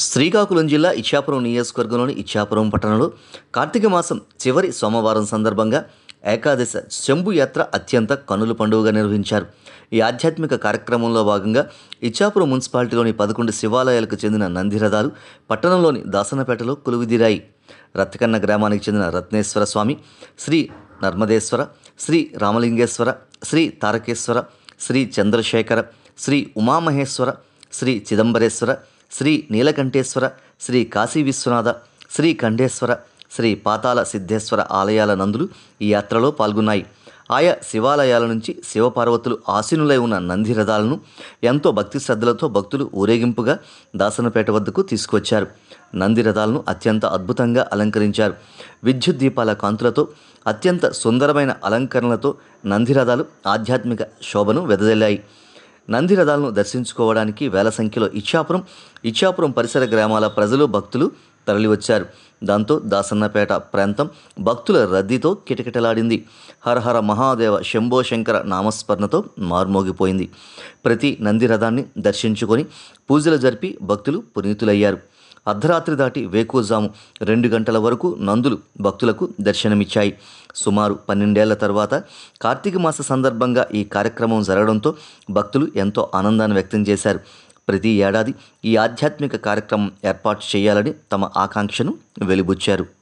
శ్రీకాకుళం జిల్లా ఇచ్చాపురం నియోజకవర్గంలోని ఇచ్చాపురం పట్టణంలో కార్తీక మాసం చివరి సోమవారం సందర్భంగా ఏకాదశ శంభు యాత్ర అత్యంత కనుల పండుగగా నిర్వహించారు ఈ ఆధ్యాత్మిక కార్యక్రమంలో భాగంగా ఇచ్చాపురం మున్సిపాలిటీలోని పదకొండు శివాలయాలకు చెందిన నందిరథాలు పట్టణంలోని దాసనపేటలో కొలువుదీరాయి రత్కన్న గ్రామానికి చెందిన రత్నేశ్వర స్వామి శ్రీ నర్మదేశ్వర శ్రీ రామలింగేశ్వర శ్రీ తారకేశ్వర శ్రీ చంద్రశేఖర శ్రీ ఉమామహేశ్వర శ్రీ చిదంబరేశ్వర శ్రీ నీలకంఠేశ్వర శ్రీ కాశీ విశ్వనాథ శ్రీ ఖండేశ్వర శ్రీ పాతాల సిద్ధేశ్వర ఆలయాల నందులు ఈ యాత్రలో పాల్గొన్నాయి ఆయా శివాలయాల నుంచి శివపార్వతులు ఆసీనులై ఉన్న నంది రథాలను ఎంతో భక్తి శ్రద్ధలతో భక్తులు ఊరేగింపుగా దాసనపేట వద్దకు తీసుకొచ్చారు నంది రథాలను అత్యంత అద్భుతంగా అలంకరించారు విద్యుత్ దీపాల కాంతులతో అత్యంత సుందరమైన అలంకరణలతో నంది రథాలు ఆధ్యాత్మిక శోభను వెదజల్లాయి నంది రథాలను దర్శించుకోవడానికి వేల సంఖ్యలో ఇచ్చాపురం ఇచ్చాపురం పరిసర గ్రామాల ప్రజలు భక్తులు తరలివచ్చారు దాంతో దాసన్నపేట ప్రాంతం భక్తుల రద్దీతో కిటకిటలాడింది హరహర మహాదేవ శంభో శంకర నామస్మరణతో మార్మోగిపోయింది ప్రతి నంది రథాన్ని దర్శించుకొని పూజలు జరిపి భక్తులు పునీతులయ్యారు అర్ధరాత్రి దాటి వేకువజాము రెండు గంటల వరకు నందులు భక్తులకు దర్శనమిచ్చాయి సుమారు పన్నెండేళ్ల తర్వాత కార్తీక మాస సందర్భంగా ఈ కార్యక్రమం జరగడంతో భక్తులు ఎంతో ఆనందాన్ని వ్యక్తం చేశారు ప్రతి ఏడాది ఈ ఆధ్యాత్మిక కార్యక్రమం ఏర్పాటు చేయాలని తమ ఆకాంక్షను వెలిబుచ్చారు